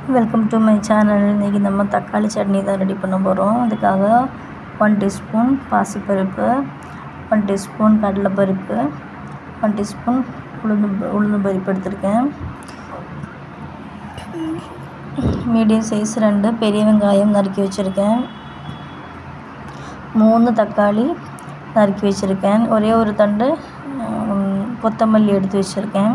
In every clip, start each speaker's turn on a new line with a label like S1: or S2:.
S1: welcome to my channel இன்றைக்கி நம்ம தக்காளி சட்னி தான் ரெடி பண்ண போகிறோம் அதுக்காக ஒன் டீஸ்பூன் பாசிப்பருப்பு ஒன் டீஸ்பூன் கடலைப்பருப்பு ஒன் டீஸ்பூன் உளுந்து உளுந்து பருப்பு எடுத்திருக்கேன் மீடியம் சைஸ் ரெண்டு பெரிய வெங்காயம் நறுக்கி வச்சுருக்கேன் மூணு தக்காளி நறுக்கி வச்சுருக்கேன் ஒரே ஒரு தண்டு உம், கொத்தமல்லி எடுத்து வச்சுருக்கேன்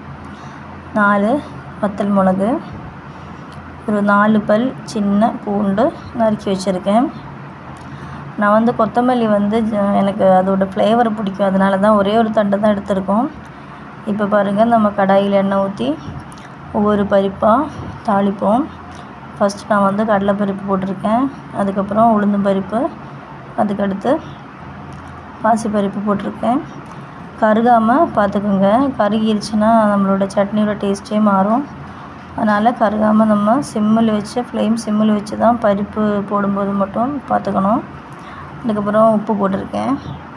S1: நாலு வத்தல் மிளகு ஒரு நாலு பல் சின்ன பூண்டு நறுக்கி வச்சுருக்கேன் நான் வந்து கொத்தமல்லி வந்து ஜ- எனக்கு அதோட ஃப்ளேவர் பிடிக்கும் அதனால தான் ஒரே ஒரு தண்டு தான் எடுத்திருக்கோம் இப்போ பாருங்கள் நம்ம கடாயில் எண்ணெய் ஊற்றி ஒவ்வொரு பருப்பாக தாளிப்போம் ஃபஸ்ட்டு நான் வந்து கடலைப்பருப்பு போட்டிருக்கேன் அதுக்கப்புறம் உளுந்தம் பருப்பு அதுக்கடுத்து பாசிப்பருப்பு போட்டிருக்கேன் கருகாமல் பார்த்துக்குங்க கருகிருச்சுன்னா நம்மளோட சட்னியோட டேஸ்ட்டே மாறும் அதனால் கருகாமல் நம்ம சிம்மில் வச்சு ஃப்ளேம் சிம்மில் வச்சு தான் பருப்பு போடும்போது மட்டும் பார்த்துக்கணும் அதுக்கப்புறம் உப்பு போட்டிருக்கேன்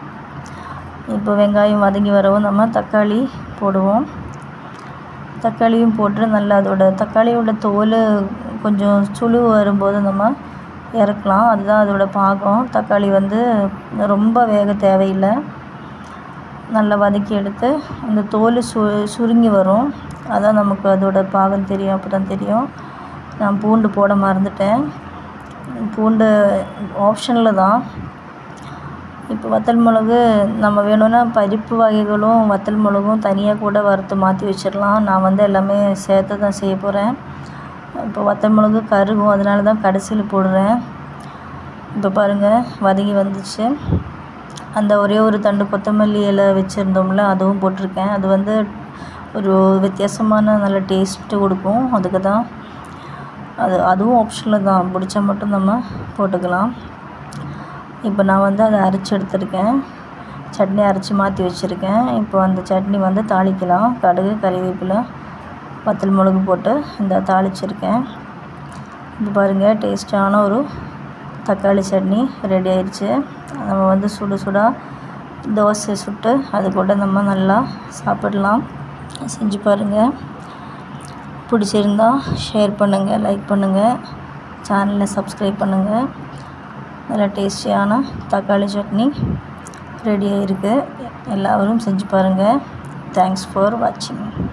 S1: இப்போ வெங்காயம் வதங்கி வரவும் நம்ம தக்காளி போடுவோம் தக்காளியும் போட்டு நல்லா அதோட தக்காளியோட தோல் கொஞ்சம் சுழுவு வரும்போது நம்ம இறக்கலாம் அதுதான் அதோட பாகம் தக்காளி வந்து ரொம்ப வேக தேவையில்லை நல்லா வதக்கி எடுத்து அந்த தோல் சு சுருங்கி வரும் அதான் நமக்கு அதோட பாகம் தெரியும் அப்போ தான் தெரியும் நான் பூண்டு போட மறந்துட்டேன் பூண்டு ஆப்ஷனில் தான் இப்போ வத்தல் மிளகு நம்ம வேணும்னா பருப்பு வகைகளும் வத்தல் மிளகும் தனியாக கூட வறுத்து மாற்றி வச்சிடலாம் நான் வந்து எல்லாமே சேர்த்து தான் செய்ய போகிறேன் இப்போ வத்தல் மிளகு கருகும் அதனால தான் கடைசியில் போடுறேன் இப்போ பாருங்கள் வதங்கி வந்துச்சு அந்த ஒரே ஒரு தண்டு கொத்தமல்லி இலை வச்சுருந்தோம்ல அதுவும் போட்டிருக்கேன் அது வந்து ஒரு வித்தியாசமான நல்ல டேஸ்ட்டு கொடுக்கும் அதுக்கு தான் அது அதுவும் ஆப்ஷனில் தான் பிடிச்சா மட்டும் நம்ம போட்டுக்கலாம் இப்போ நான் வந்து அதை அரைச்சி எடுத்திருக்கேன் சட்னி அரைச்சி மாற்றி வச்சுருக்கேன் இப்போ அந்த சட்னி வந்து தாளிக்கலாம் கடுகு கறிவேப்பிலை வத்தல் மிளகு போட்டு இந்த தாளிச்சிருக்கேன் இது பாருங்கள் டேஸ்ட்டான ஒரு தக்காளி சட்னி ரெடி ஆயிடுச்சு நம்ம வந்து சுடு சுடாக தோசை சுட்டு அது கூட நம்ம நல்லா சாப்பிடலாம் செஞ்சு பாருங்கள் பிடிச்சிருந்தா ஷேர் பண்ணுங்கள் லைக் பண்ணுங்கள் சேனலை சப்ஸ்கிரைப் பண்ணுங்கள் நல்ல டேஸ்டியான தக்காளி சட்னி ரெடி ஆகிருக்கு எல்லோரும் செஞ்சு பாருங்கள் தேங்க்ஸ் ஃபார் வாட்சிங்